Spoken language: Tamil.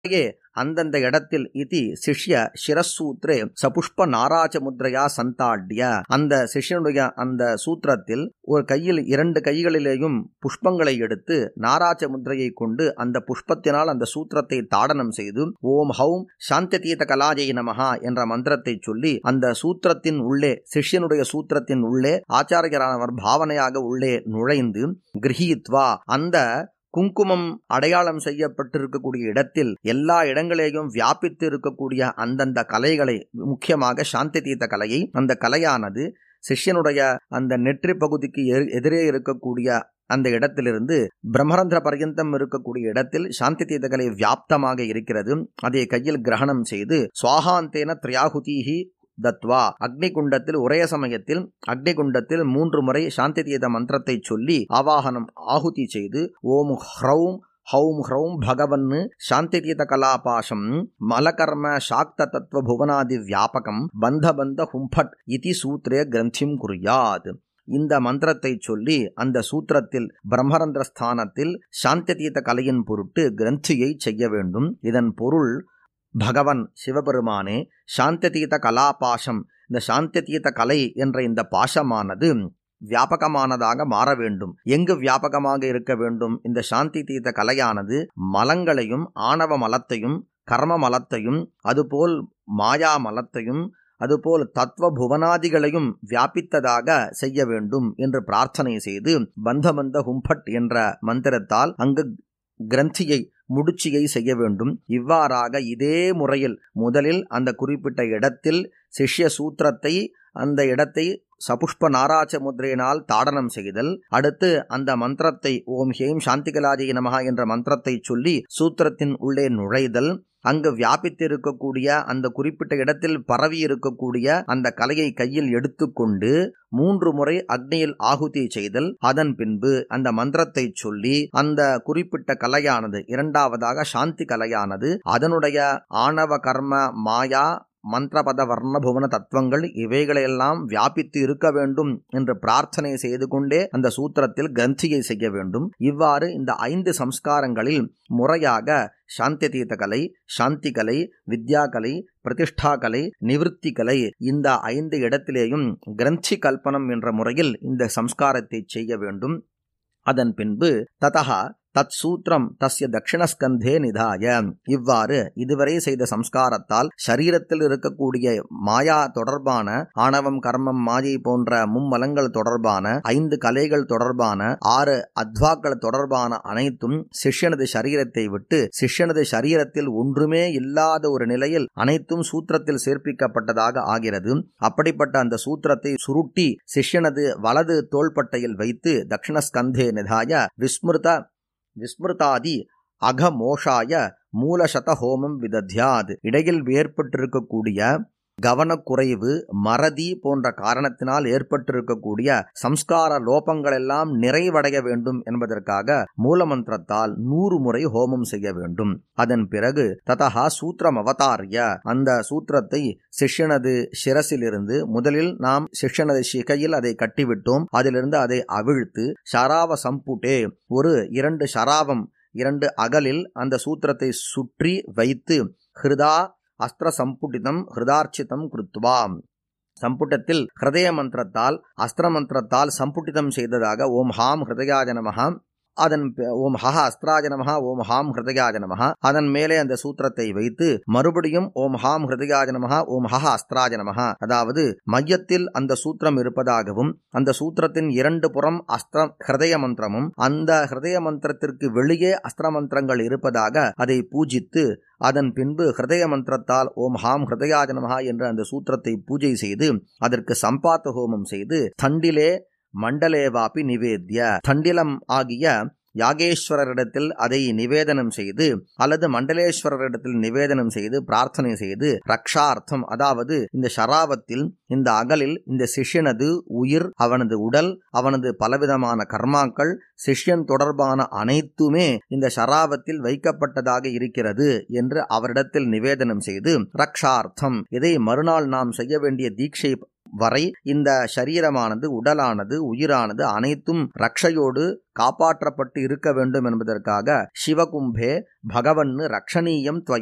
முறையே அந்தந்த இடத்தில் இதி சிஷ்ய சிரசூத்ரே சபுஷ்ப நாராஜ முத்ரையா சந்தாட்ய அந்த சிஷ்யனுடைய அந்த சூத்திரத்தில் ஒரு கையில் இரண்டு கைகளிலேயும் புஷ்பங்களை எடுத்து நாராஜ முத்ரையை கொண்டு அந்த புஷ்பத்தினால் அந்த சூத்திரத்தை தாடனம் செய்து ஓம் ஹௌம் சாந்ததீத கலாஜெய் நமஹா என்ற மந்திரத்தை சொல்லி அந்த சூத்திரத்தின் உள்ளே சிஷ்யனுடைய சூத்திரத்தின் உள்ளே ஆச்சாரியரானவர் பாவனையாக உள்ளே நுழைந்து கிரகித்வா அந்த குங்குமம் அடையாளம் செய்யப்பட்டிருக்கக்கூடிய இடத்தில் எல்லா இடங்களிலேயும் வியாபித்து இருக்கக்கூடிய அந்தந்த கலைகளை முக்கியமாக சாந்தி தீர்த்த கலையை அந்த கலையானது சிஷ்யனுடைய அந்த நெற்றி பகுதிக்கு எதிரே இருக்கக்கூடிய அந்த இடத்திலிருந்து பிரம்மரந்திர பர்யந்தம் இருக்கக்கூடிய இடத்தில் சாந்தி தீர்த்தகலை வியாப்தமாக இருக்கிறது அதை கையில் கிரகணம் செய்து சுவாகாந்தேன திரியாகுதீஹி தத்வா அக்னிகுண்டத்தில் ஒரே சமயத்தில் அக்னிகுண்டத்தில் மூன்று முறை சாந்தி தீத மந்திரத்தை சொல்லி ஆவாகனம் ஆகுதி செய்து ஓம் ஹ்ரௌம் ஹௌம் ஹ்ரௌம் பகவன்னு சாந்திதீத கலாபாசம் மலகர்ம சாக்த தத்துவ புவனாதி வியாபகம் பந்த பந்த ஹும்பட் இதி சூத்ரே கிரந்திம் குறியாத் இந்த மந்திரத்தை சொல்லி அந்த சூத்திரத்தில் பிரம்மரந்திர ஸ்தானத்தில் சாந்திதீத கலையின் பொருட்டு கிரந்தியை செய்ய வேண்டும் இதன் பொருள் பகவன் சிவபெருமானே சாந்ததீத கலாபாசம் இந்த சாந்ததீத கலை என்ற இந்த பாசமானது வியாபகமானதாக மாற வேண்டும் எங்கு வியாபகமாக இருக்க வேண்டும் இந்த சாந்தி தீர்த்த கலையானது மலங்களையும் ஆணவ மலத்தையும் கர்ம மலத்தையும் அதுபோல் மாயா மலத்தையும் அதுபோல் தத்துவ புவனாதிகளையும் வியாபித்ததாக செய்ய வேண்டும் என்று பிரார்த்தனை செய்து பந்தபந்த ஹும்பட் என்ற மந்திரத்தால் அங்கு கிரந்தியை முடிச்சியை செய்ய வேண்டும் இவ்வாறாக இதே முறையில் முதலில் அந்த குறிப்பிட்ட இடத்தில் சிஷ்ய சூத்திரத்தை அந்த இடத்தை சபுஷ்ப நாராச்ச முத்ரையினால் தாடனம் செய்தல் அடுத்து அந்த மந்திரத்தை ஓம் ஹேம் சாந்திகலாஜி நமகா என்ற மந்திரத்தை சொல்லி சூத்திரத்தின் உள்ளே நுழைதல் அங்கு வியாபித்திருக்கக்கூடிய அந்த குறிப்பிட்ட இடத்தில் பரவி இருக்கக்கூடிய அந்த கலையை கையில் எடுத்துக்கொண்டு மூன்று முறை அக்னியில் ஆகுதி செய்தல் அதன் பின்பு அந்த மந்திரத்தை சொல்லி அந்த குறிப்பிட்ட கலையானது இரண்டாவதாக சாந்தி கலையானது அதனுடைய ஆணவ கர்ம மாயா மந்திரபத வர்ண புவன தத்துவங்கள் இவைகளையெல்லாம் வியாபித்து இருக்க வேண்டும் என்று பிரார்த்தனை செய்து கொண்டே அந்த சூத்திரத்தில் கந்தியை செய்ய வேண்டும் இவ்வாறு இந்த ஐந்து சம்ஸ்காரங்களில் முறையாக சாந்தி தீர்த்த கலை சாந்தி கலை வித்யா கலை பிரதிஷ்டா கலை நிவிருத்தி கலை இந்த ஐந்து இடத்திலேயும் கிரந்தி கல்பனம் என்ற முறையில் இந்த சம்ஸ்காரத்தை செய்ய வேண்டும் அதன் பின்பு ததா தத் சூத்திரம் தஸ்ய தட்சிணஸ்கந்தே நிதாய இவ்வாறு இதுவரை செய்த சம்ஸ்காரத்தால் சரீரத்தில் இருக்கக்கூடிய மாயா தொடர்பான ஆணவம் கர்மம் மாயை போன்ற மும்மலங்கள் தொடர்பான ஐந்து கலைகள் தொடர்பான ஆறு அத்வாக்கள் தொடர்பான அனைத்தும் சிஷ்யனது சரீரத்தை விட்டு சிஷ்யனது சரீரத்தில் ஒன்றுமே இல்லாத ஒரு நிலையில் அனைத்தும் சூத்திரத்தில் சேர்ப்பிக்கப்பட்டதாக ஆகிறது அப்படிப்பட்ட அந்த சூத்திரத்தை சுருட்டி சிஷ்யனது வலது தோள்பட்டையில் வைத்து தட்சிணஸ்கந்தே நிதாய விஸ்மிருத விஸ்மிருதாதி அகமோஷாய மூலசத ஹோமம் விதத்யாத் இடையில் ஏற்பட்டிருக்கக்கூடிய கவனக்குறைவு மறதி போன்ற காரணத்தினால் ஏற்பட்டிருக்கக்கூடிய சம்ஸ்கார லோபங்களெல்லாம் நிறைவடைய வேண்டும் என்பதற்காக மூலமந்திரத்தால் நூறு முறை ஹோமம் செய்ய வேண்டும் அதன் பிறகு ததா சூத்திரம் அவதாரிய அந்த சூத்திரத்தை சிஷ்யனது சிரசிலிருந்து முதலில் நாம் சிஷ்யனது சிகையில் அதை கட்டிவிட்டோம் அதிலிருந்து அதை அவிழ்த்து ஷராவ சம்புட்டே ஒரு இரண்டு ஷராவம் இரண்டு அகலில் அந்த சூத்திரத்தை சுற்றி வைத்து ஹிருதா அஸ்திர சம்புட்டிதம் ஹிருதார்ச்சிதம் கிருத்வா சம்புட்டத்தில் ஹிருதய மந்திரத்தால் அஸ்திர மந்திரத்தால் சம்புட்டிதம் செய்ததாக ஓம் ஹாம் ஹிருதயாஜ நமஹா அதன் ஓம் ஹஹ அஸ்திராஜ நமஹா ஓம் ஹாம் ஹிருதயாஜ நமஹா அதன் மேலே அந்த சூத்திரத்தை வைத்து மறுபடியும் ஓம் ஹாம் ஹிருதயாஜ நமஹா ஓம் ஹஹ அஸ்திராஜ நமஹா அதாவது மையத்தில் அந்த சூத்திரம் இருப்பதாகவும் அந்த சூத்திரத்தின் இரண்டு புறம் அஸ்திர ஹிருதய மந்திரமும் அந்த ஹிருதய மந்திரத்திற்கு வெளியே அஸ்திர மந்திரங்கள் இருப்பதாக அதை பூஜித்து அதன் பின்பு ஹிருதய மந்திரத்தால் ஓம் ஹாம் ஹிருதயாஜ நமஹா என்ற அந்த சூத்திரத்தை பூஜை செய்து அதற்கு சம்பாத்த ஹோமம் செய்து தண்டிலே மண்டலேவாப்பி நிவேத்திய தண்டிலம் ஆகிய யாகேஸ்வரரிடத்தில் அதை நிவேதனம் செய்து அல்லது மண்டலேஸ்வரரிடத்தில் நிவேதனம் செய்து பிரார்த்தனை செய்து ரக்ஷார்த்தம் அதாவது இந்த ஷராவத்தில் இந்த அகலில் இந்த சிஷ்யனது உயிர் அவனது உடல் அவனது பலவிதமான கர்மாக்கள் சிஷ்யன் தொடர்பான அனைத்துமே இந்த ஷராவத்தில் வைக்கப்பட்டதாக இருக்கிறது என்று அவரிடத்தில் நிவேதனம் செய்து ரக்ஷார்த்தம் இதை மறுநாள் நாம் செய்ய வேண்டிய தீட்சை வரை இந்த சரீரமானது உடலானது உயிரானது அனைத்தும் ரக்ஷையோடு காப்பாற்றப்பட்டு இருக்க வேண்டும் என்பதற்காக சிவகும்பே பகவன்னு ரக்ஷணீயம்